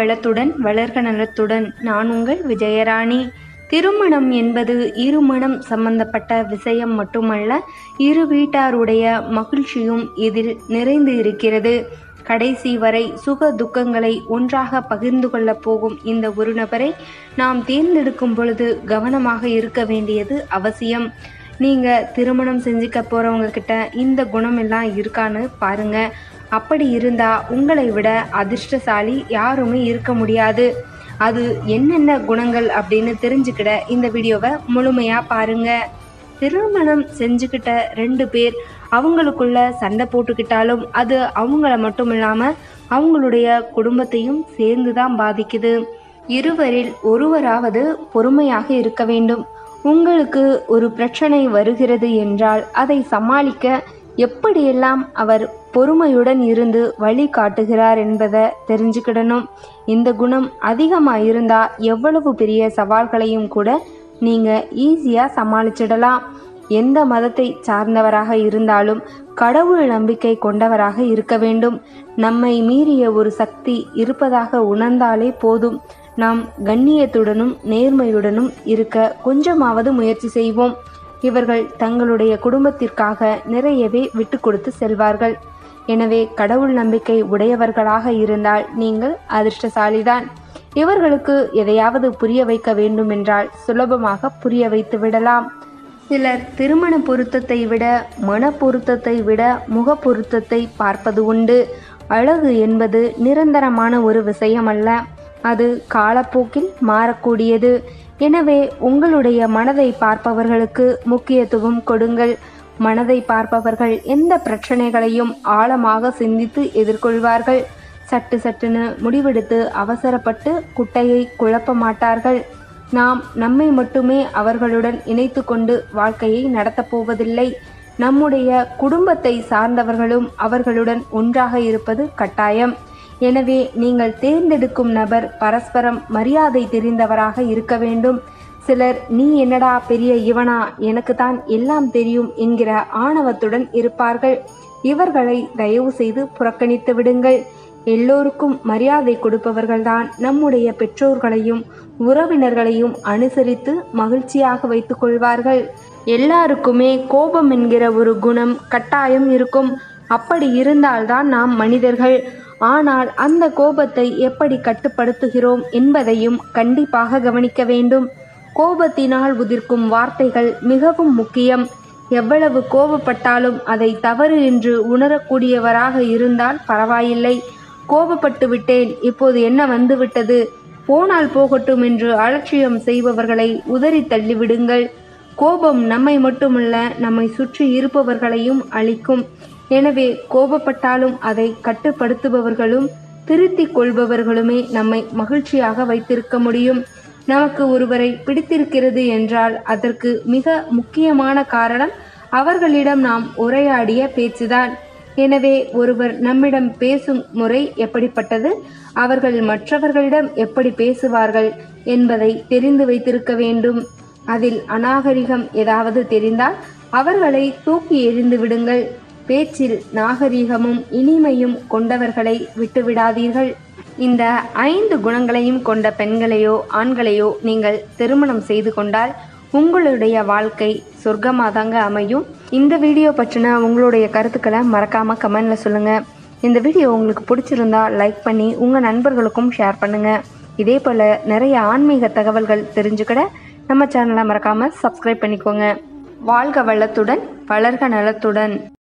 வளத்துடன் வளர்க நலத்துடன் நான் உங்கள் விஜயராணி திருமணம் என்பது இருமணம் சம்பந்தப்பட்ட விஷயம் மட்டுமல்ல இரு வீட்டாருடைய மகிழ்ச்சியும் இதில் நிறைந்து இருக்கிறது கடைசி வரை சுக துக்கங்களை ஒன்றாக பகிர்ந்து கொள்ளப் போகும் இந்த ஒரு நபரை நாம் தேர்ந்தெடுக்கும் பொழுது கவனமாக இருக்க வேண்டியது அவசியம் நீங்கள் திருமணம் செஞ்சுக்க போகிறவங்க கிட்ட இந்த குணம் எல்லாம் இருக்கான்னு பாருங்க அப்படி இருந்தால் உங்களை விட அதிர்ஷ்டசாலி யாருமே இருக்க முடியாது அது என்னென்ன குணங்கள் அப்படின்னு தெரிஞ்சுக்கிட இந்த வீடியோவை முழுமையாக பாருங்க திருமணம் செஞ்சுக்கிட்ட ரெண்டு பேர் அவங்களுக்குள்ள சண்டை போட்டுக்கிட்டாலும் அது அவங்கள மட்டும் இல்லாமல் அவங்களுடைய குடும்பத்தையும் சேர்ந்து தான் பாதிக்குது இருவரில் ஒருவராவது பொறுமையாக இருக்க வேண்டும் உங்களுக்கு ஒரு பிரச்சனை வருகிறது என்றால் அதை சமாளிக்க எப்படியெல்லாம் அவர் பொறுமையுடன் இருந்து வழி காட்டுகிறார் என்பதை தெரிஞ்சுக்கிடணும் இந்த குணம் அதிகமாக இருந்தால் எவ்வளவு பெரிய சவால்களையும் கூட நீங்கள் ஈஸியாக சமாளிச்சிடலாம் எந்த மதத்தை சார்ந்தவராக இருந்தாலும் கடவுள் நம்பிக்கை கொண்டவராக இருக்க வேண்டும் நம்மை மீறிய ஒரு சக்தி இருப்பதாக உணர்ந்தாலே போதும் நாம் கண்ணியத்துடனும் நேர்மையுடனும் இருக்க கொஞ்சமாவது முயற்சி செய்வோம் இவர்கள் தங்களுடைய குடும்பத்திற்காக நிறையவே விட்டு கொடுத்து செல்வார்கள் எனவே கடவுள் நம்பிக்கை உடையவர்களாக இருந்தால் நீங்கள் அதிர்ஷ்டசாலிதான் இவர்களுக்கு எதையாவது புரிய வைக்க வேண்டுமென்றால் சுலபமாக புரிய வைத்து விடலாம் சிலர் திருமண பொருத்தத்தை விட மன பொருத்தத்தை விட முக பொருத்தத்தை பார்ப்பது உண்டு அழகு என்பது நிரந்தரமான ஒரு விஷயம் அல்ல அது காலப்போக்கில் மாறக்கூடியது எனவே உங்களுடைய மனதை பார்ப்பவர்களுக்கு முக்கியத்துவம் கொடுங்கள் மனதை பார்ப்பவர்கள் எந்த பிரச்சனைகளையும் ஆழமாக சிந்தித்து எதிர்கொள்வார்கள் சட்டு சட்டுன்னு முடிவெடுத்து அவசரப்பட்டு குட்டையை குழப்ப மாட்டார்கள் நாம் நம்மை மட்டுமே அவர்களுடன் இணைத்து கொண்டு வாழ்க்கையை நடத்தப் போவதில்லை நம்முடைய குடும்பத்தை சார்ந்தவர்களும் அவர்களுடன் ஒன்றாக இருப்பது கட்டாயம் எனவே நீங்கள் தேர்ந்தெடுக்கும் நபர் பரஸ்பரம் மரியாதை தெரிந்தவராக இருக்க வேண்டும் சிலர் நீ என்னடா பெரிய இவனா எனக்கு தான் எல்லாம் தெரியும் என்கிற ஆணவத்துடன் இருப்பார்கள் இவர்களை தயவு செய்து புறக்கணித்து விடுங்கள் எல்லோருக்கும் மரியாதை கொடுப்பவர்கள்தான் நம்முடைய பெற்றோர்களையும் உறவினர்களையும் அனுசரித்து மகிழ்ச்சியாக வைத்துக் கொள்வார்கள் எல்லாருக்குமே கோபம் என்கிற ஒரு குணம் கட்டாயம் இருக்கும் அப்படி இருந்தால்தான் நாம் மனிதர்கள் ஆனால் அந்த கோபத்தை எப்படி கட்டுப்படுத்துகிறோம் என்பதையும் கண்டிப்பாக கவனிக்க வேண்டும் கோபத்தினால் உதிர்க்கும் வார்த்தைகள் மிகவும் முக்கியம் எவ்வளவு கோபப்பட்டாலும் அதை தவறு என்று உணரக்கூடியவராக இருந்தால் பரவாயில்லை கோபப்பட்டு விட்டேன் இப்போது என்ன வந்துவிட்டது போனால் போகட்டும் என்று அலட்சியம் செய்பவர்களை உதறி தள்ளிவிடுங்கள் கோபம் நம்மை மட்டுமல்ல நம்மை சுற்றி இருப்பவர்களையும் அழிக்கும் எனவே கோபப்பட்டாலும் அதை கட்டுப்படுத்துபவர்களும் திருத்திக் கொள்பவர்களுமே நம்மை மகிழ்ச்சியாக வைத்திருக்க முடியும் நமக்கு ஒருவரை பிடித்திருக்கிறது என்றால் அதற்கு மிக முக்கியமான காரணம் அவர்களிடம் நாம் உரையாடிய பேச்சுதான் எனவே ஒருவர் நம்மிடம் பேசும் முறை எப்படிப்பட்டது அவர்கள் மற்றவர்களிடம் எப்படி பேசுவார்கள் என்பதை தெரிந்து வைத்திருக்க வேண்டும் அதில் அநாகரிகம் ஏதாவது தெரிந்தால் அவர்களை தூக்கி எறிந்து விடுங்கள் பேச்சில் நாகரிகமும் இனிமையும் கொண்டவர்களை விட்டுவிடாதீர்கள் இந்த ஐந்து குணங்களையும் கொண்ட பெண்களையோ ஆண்களையோ நீங்கள் திருமணம் செய்து கொண்டால் உங்களுடைய வாழ்க்கை சொர்க்கமாதாங்க அமையும் இந்த வீடியோ பற்றின உங்களுடைய கருத்துக்களை மறக்காமல் கமெண்டில் சொல்லுங்கள் இந்த வீடியோ உங்களுக்கு பிடிச்சிருந்தா லைக் பண்ணி உங்கள் நண்பர்களுக்கும் ஷேர் பண்ணுங்கள் இதே போல் நிறைய ஆன்மீக தகவல்கள் தெரிஞ்சுக்கிட நம்ம சேனலை மறக்காமல் சப்ஸ்கிரைப் பண்ணிக்கோங்க வாழ்க வளத்துடன் வளர்க நலத்துடன்